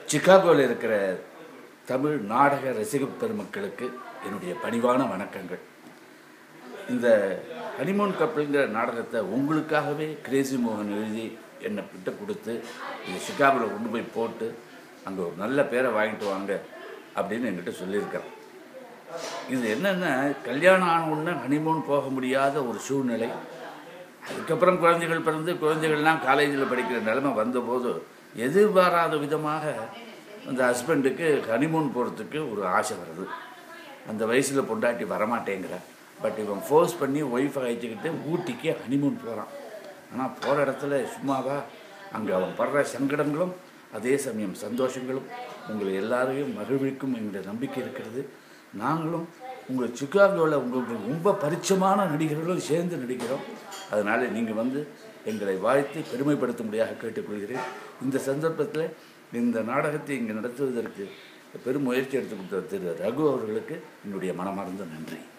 சிகாகோவில் இருக்கிற தமிழ் நாடக ரசிக பெருமக்களுக்கு என்னுடைய பணிவான வணக்கங்கள் இந்த ஹனிமூன் கப்பல்ங்கிற நாடகத்தை உங்களுக்காகவே கிரேசி மோகன் எழுதி என்னை கிட்ட கொடுத்து இது சிகாகோவில் கொண்டு போய் போட்டு அங்கே ஒரு நல்ல பேரை வாங்கிட்டு வாங்க அப்படின்னு என்கிட்ட சொல்லியிருக்கிறேன் இது என்னென்னா கல்யாணம் ஆன உடனே ஹனிமூன் போக முடியாத ஒரு சூழ்நிலை அதுக்கப்புறம் குழந்தைகள் பிறந்து குழந்தைகள்லாம் காலேஜில் படிக்கிற நிலைமை வந்தபோது எதிர்பாராத விதமாக அந்த ஹஸ்பண்டுக்கு ஹனிமூன் போகிறதுக்கு ஒரு ஆசை வருது அந்த வயசில் பொண்டாட்டி வரமாட்டேங்கிறா பட் இவன் ஃபோர்ஸ் பண்ணி ஒய்ஃபை அழைச்சிக்கிட்டு ஊட்டிக்கு ஹனிமூன் போகிறான் ஆனால் போகிற இடத்துல சும்மாவா அங்கே அவன் படுற சங்கடங்களும் அதே சமயம் சந்தோஷங்களும் உங்களை எல்லாரையும் மகிழ்விக்கும் என்ற நம்பிக்கை இருக்கிறது நாங்களும் உங்கள் சிக்காகோவில் உங்களுக்கு ரொம்ப பரிச்சயமான நடிகர்களும் சேர்ந்து நடிக்கிறோம் அதனால் நீங்கள் வந்து எங்களை வாழ்த்தி பெருமைப்படுத்தும்படியாக கேட்டுக்கொள்கிறேன் இந்த சந்தர்ப்பத்தில் இந்த நாடகத்தை இங்கே நடத்துவதற்கு பெரும் முயற்சி எடுத்து கொடுத்த திரு ரகு அவர்களுக்கு என்னுடைய மனமார்ந்த நன்றி